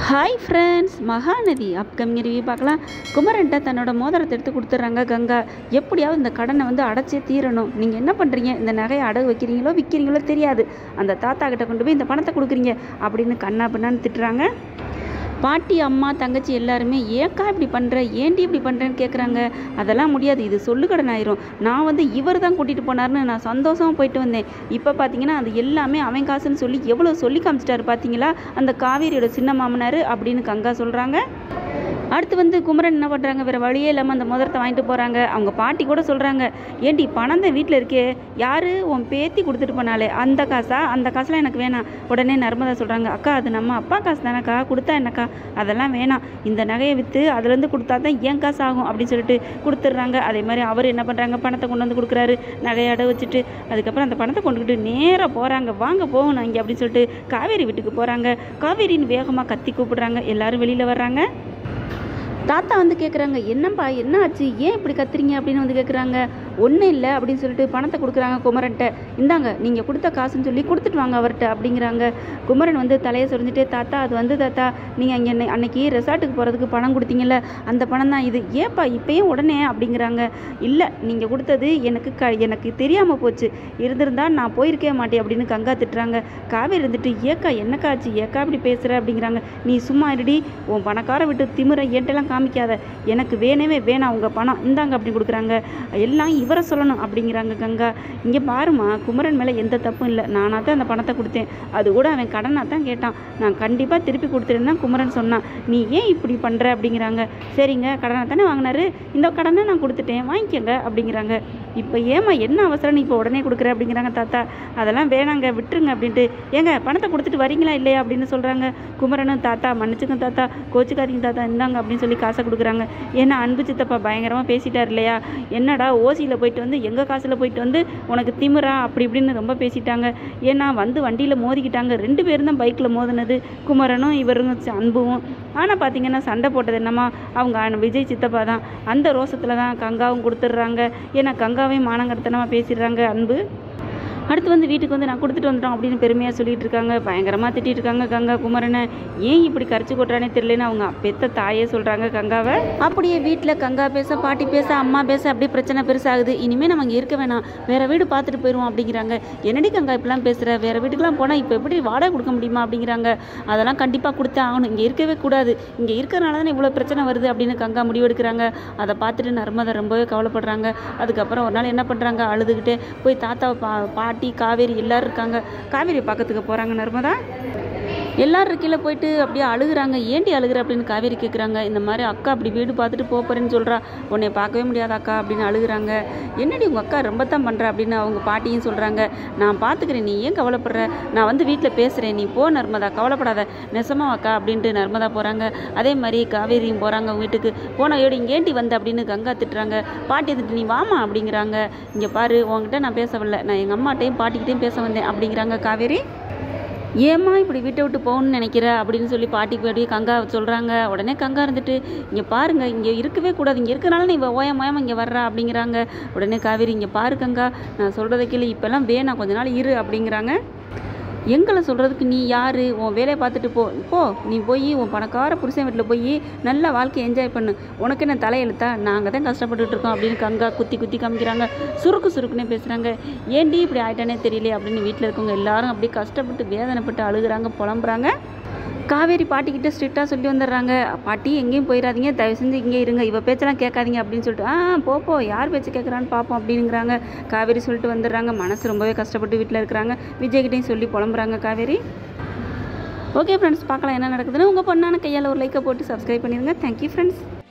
hi friends Mahanadhi upcoming review பார்க்கலாம் குமரன்ட்ட தன்னோட மோதிரத்தை எடுத்து கொடுத்துட்றாங்க கங்கா எப்படியாவது இந்த கடனை வந்து அடைச்சே தீரணும் நீங்கள் என்ன பண்ணுறீங்க இந்த நகையை அடகு வைக்கிறீங்களோ விற்கிறீங்களோ தெரியாது அந்த தாத்தா கிட்ட கொண்டு போய் இந்த பணத்தை கொடுக்குறீங்க அப்படின்னு கண்ணா பின்னான்னு திட்டுறாங்க பாட்டி அம்மா தங்கச்சி எல்லாருமே ஏக்கா இப்படி பண்ணுற ஏன்டி இப்படி பண்ணுறேன்னு கேட்குறாங்க அதெல்லாம் முடியாது இது சொல்லுக்கடன் ஆயிரும் நான் வந்து இவர் தான் கூட்டிகிட்டு போனார்னு நான் சந்தோஷமாக போயிட்டு வந்தேன் இப்போ பார்த்தீங்கன்னா அது எல்லாமே அவன் காசுன்னு சொல்லி எவ்வளோ சொல்லி காமிச்சிட்டாரு பார்த்தீங்களா அந்த காவேரியோட சின்ன மாமனார் அப்படின்னு கங்கா சொல்கிறாங்க அடுத்து வந்து குமரன் என்ன பண்ணுறாங்க வேறு வழியே இல்லாமல் அந்த மோதிரத்தை வாங்கிட்டு போகிறாங்க அவங்க பாட்டி கூட சொல்கிறாங்க ஏண்டி பணம் தான் வீட்டில் இருக்கே யார் உன் பேத்தி கொடுத்துட்டு போனாலே அந்த காசா அந்த காசுலாம் எனக்கு வேணாம் உடனே நர்மதா சொல்கிறாங்க அக்கா அது நம்ம அப்பா காசு தானேக்கா கொடுத்தா என்னக்கா அதெல்லாம் வேணாம் இந்த நகையை விற்று அதுலேருந்து கொடுத்தா தான் ஏன் காசு ஆகும் அப்படின்னு சொல்லிட்டு கொடுத்துட்றாங்க அதே மாதிரி அவர் என்ன பண்ணுறாங்க பணத்தை கொண்டு வந்து கொடுக்குறாரு நகையை அடை வச்சுட்டு அதுக்கப்புறம் அந்த பணத்தை கொண்டுக்கிட்டு நேராக போகிறாங்க வாங்க போகணும் இங்கே அப்படின்னு சொல்லிட்டு காவேரி வீட்டுக்கு போகிறாங்க காவேரின்னு வேகமாக கத்தி கூப்பிடுறாங்க எல்லாரும் வெளியில் வர்றாங்க தாத்தா வந்து கேட்குறாங்க என்னப்பா என்ன ஆச்சு ஏன் இப்படி கத்துறீங்க அப்படின்னு வந்து கேட்குறாங்க ஒன்றும் இல்லை அப்படின்னு சொல்லிட்டு பணத்தை கொடுக்குறாங்க குமரன்ட்ட இந்தாங்க நீங்கள் கொடுத்த காசுன்னு சொல்லி கொடுத்துட்டு வாங்க அவர்கிட்ட அப்படிங்கிறாங்க குமரன் வந்து தலையை சொரிஞ்சிட்டே தாத்தா அது வந்து தாத்தா நீங்கள் அங்கே அன்னை- அன்னைக்கு ரெசார்ட்டுக்கு போகிறதுக்கு பணம் கொடுத்தீங்கல்ல அந்த பணம் தான் இது ஏப்பா இப்போயும் உடனே அப்படிங்கிறாங்க இல்லை நீங்கள் கொடுத்தது எனக்கு க எனக்கு தெரியாமல் போச்சு இருந்திருந்தா நான் போயிருக்கவே மாட்டேன் அப்படின்னு கங்கா திட்டுறாங்க காவேரி இருந்துட்டு ஏக்கா என்னக்கா ஆச்சு ஏக்கா இப்படி பேசுகிற அப்படிங்கிறாங்க நீ சும்மா இருடி உன் பணக்கார விட்டு திமிர என்கிட்டலாம் காமிக்காத எனக்கு வேணவே வேணாம் உங்கள் பணம் இந்தாங்க அப்படி கொடுக்குறாங்க எல்லாம் இவரை சொல்லணும் அப்படிங்கிறாங்க கங்கா இங்கே பாருமா குமரன் மேலே எந்த தப்பும் இல்லை நானாக தான் அந்த பணத்தை கொடுத்தேன் அது கூட அவன் கடனாக தான் கேட்டான் நான் கண்டிப்பாக திருப்பி கொடுத்துருன்னு தான் குமரன் சொன்னான் நீ ஏன் இப்படி பண்ணுற அப்படிங்கிறாங்க சரிங்க கடனாக தானே வாங்கினாரு இந்த கடனை நான் கொடுத்துட்டேன் வாங்கிக்கோங்க அப்படிங்கிறாங்க இப்போ ஏமா என்ன அவசரம் நீ இப்போ உடனே கொடுக்குற அப்படிங்கிறாங்க தாத்தா அதெல்லாம் வேணாங்க விட்டுருங்க அப்படின்ட்டு ஏங்க பணத்தை கொடுத்துட்டு வரீங்களா இல்லையா அப்படின்னு சொல்கிறாங்க குமரனும் தாத்தா மன்னிச்சுங்க தாத்தா கோச்சுக்காதீங்க தாத்தா இந்தாங்க அப்படின்னு சொல்லி காசை கொடுக்குறாங்க ஏன்னா அன்பு சித்தப்பா பயங்கரமாக பேசிட்டார் இல்லையா என்னடா ஓசியில் போயிட்டு வந்து எங்கள் காசில் போயிட்டு வந்து உனக்கு திமிரா அப்படி இப்படின்னு ரொம்ப பேசிட்டாங்க ஏன்னா வந்து வண்டியில் மோதிக்கிட்டாங்க ரெண்டு பேரும் தான் பைக்கில் மோதினது குமரனும் இவரும் ச- அன்புவும் ஆனால் பார்த்தீங்கன்னா சண்டை போட்டது என்னமா அவங்க அண்ணன் விஜய் சித்தப்பா தான் அந்த ரோசத்தில் தான் கங்காவும் கொடுத்துட்றாங்க ஏன்னா கங்காவையும் மானங்கடத்தனமாக பேசிடுறாங்க அன்பு அடுத்து வந்து வீட்டுக்கு வந்து நான் கொடுத்துட்டு வந்துட்டோம் அப்படின்னு பெருமையாக சொல்லிட்டு இருக்காங்க பயங்கரமாக திட்டிட்டு இருக்காங்க கங்கா குமரனை ஏன் இப்படி கரைச்சி கொட்டுறானே தெரியலன்னு அவங்க பெத்த தாயே சொல்கிறாங்க கங்காவை அப்படியே வீட்டில் கங்கா பேச பாட்டி பேச அம்மா பேச அப்படியே பிரச்சனை பெருசாகுது இனிமேல் நம்ம இங்கே இருக்க வேணாம் வேற வீடு பார்த்துட்டு போயிடுவோம் அப்படிங்கிறாங்க என்னடி கங்கா இப்படிலாம் பேசுகிற வேற வீட்டுக்கெலாம் போனால் இப்போ எப்படி வாடகை கொடுக்க முடியுமா அப்படிங்கிறாங்க அதெல்லாம் கண்டிப்பாக கொடுத்தே ஆகணும் இங்கே இருக்கவே கூடாது இங்கே இருக்கிறனால தானே இவ்வளோ பிரச்சனை வருது அப்படின்னு கங்கா முடிவெடுக்கிறாங்க அதை பார்த்துட்டு நர்மதா ரொம்பவே கவலைப்படுறாங்க அதுக்கப்புறம் ஒரு நாள் என்ன பண்ணுறாங்க அழுதுகிட்டே போய் தாத்தாவை பா பாட்டி காவேரி எல்லாரும் இருக்காங்க காவேரி பக்கத்துக்கு போகிறாங்க நர்மதா எல்லாரும் கீழே போயிட்டு அப்படியே அழுகுறாங்க ஏண்டி அழுகுற அப்படின்னு காவேரி கேட்குறாங்க இந்த மாதிரி அக்கா அப்படி வீடு பார்த்துட்டு போக போகிறேன்னு சொல்கிறா உன்னை பார்க்கவே முடியாது அக்கா அப்படின்னு அழுகுறாங்க என்னடி உங்கள் அக்கா ரொம்ப தான் பண்ணுற அப்படின்னு அவங்க பாட்டியும் சொல்கிறாங்க நான் பார்த்துக்கிறேன் நீ ஏன் கவலைப்படுற நான் வந்து வீட்டில் பேசுகிறேன் நீ போ நர்மதா கவலைப்படாத நெசமா அக்கா அப்படின்ட்டு நர்மதா போகிறாங்க அதே மாதிரி காவேரியும் போகிறாங்க அவங்க வீட்டுக்கு போன ஐயோடி இங்கேண்டி வந்த அப்படின்னு கங்கா திட்டுறாங்க பாட்டி திட்டு நீ வாமா அப்படிங்கிறாங்க இங்கே பாரு உன்கிட்ட நான் பேச வரல நான் எங்கள் அம்மாட்டையும் பாட்டிக்கிட்டையும் பேச வந்தேன் அப்படிங்கிறாங்க காவேரி ஏம்மா இப்படி வீட்டை விட்டு போகணும்னு நினைக்கிற அப்படின்னு சொல்லி பாட்டிக்கு அப்படியே கங்கா சொல்கிறாங்க உடனே கங்கா இருந்துட்டு இங்கே பாருங்க இங்கே இருக்கவே கூடாது இங்கே இருக்கனால நீ இவ ஓயம் ஓயாம இங்கே வர்றா அப்படிங்கிறாங்க உடனே காவேரி இங்கே பாரு கங்கா நான் சொல்கிறத கேளு இப்போல்லாம் வேணாம் கொஞ்ச நாள் இரு அப்படிங்கிறாங்க எங்களை சொல்கிறதுக்கு நீ யார் உன் வேலையை பார்த்துட்டு போ போ நீ போய் உன் பணக்கார புருஷன் வீட்டில் போய் நல்ல வாழ்க்கையை என்ஜாய் பண்ணு உனக்கு என்ன தலையெழுத்தா நாங்கள் தான் கஷ்டப்பட்டுட்டு இருக்கோம் அப்படின்னு கங்கா குத்தி குத்தி காமிக்கிறாங்க சுருக்கு சுருக்குன்னே பேசுகிறாங்க ஏன்டி இப்படி ஆயிட்டானே தெரியலையே அப்படின்னு வீட்டில் இருக்கவங்க எல்லாரும் அப்படியே கஷ்டப்பட்டு வேதனைப்பட்டு அழுகுறாங்க புலம்புறாங்க காவேரி பாட்டிக்கிட்ட ஸ்ட்ரிக்டாக சொல்லி வந்துடுறாங்க பாட்டி எங்கேயும் போயிடாதீங்க தயவு செஞ்சு இங்கே இருங்க இவ பேச்செல்லாம் கேட்காதீங்க அப்படின்னு சொல்லிட்டு ஆ போ போ யார் பேச்சு கேட்குறான்னு பார்ப்போம் அப்படிங்கிறாங்க காவேரி சொல்லிட்டு வந்துடுறாங்க மனசு ரொம்பவே கஷ்டப்பட்டு வீட்டில் இருக்கிறாங்க விஜய்கிட்டையும் சொல்லி புலம்புறாங்க காவேரி ஓகே ஃப்ரெண்ட்ஸ் பார்க்கலாம் என்ன நடக்குதுன்னு உங்கள் பொண்ணான கையால் ஒரு லைக்கை போட்டு சப்ஸ்கிரைப் பண்ணிடுங்க தேங்க்யூ ஃப்ரெண்ட்ஸ்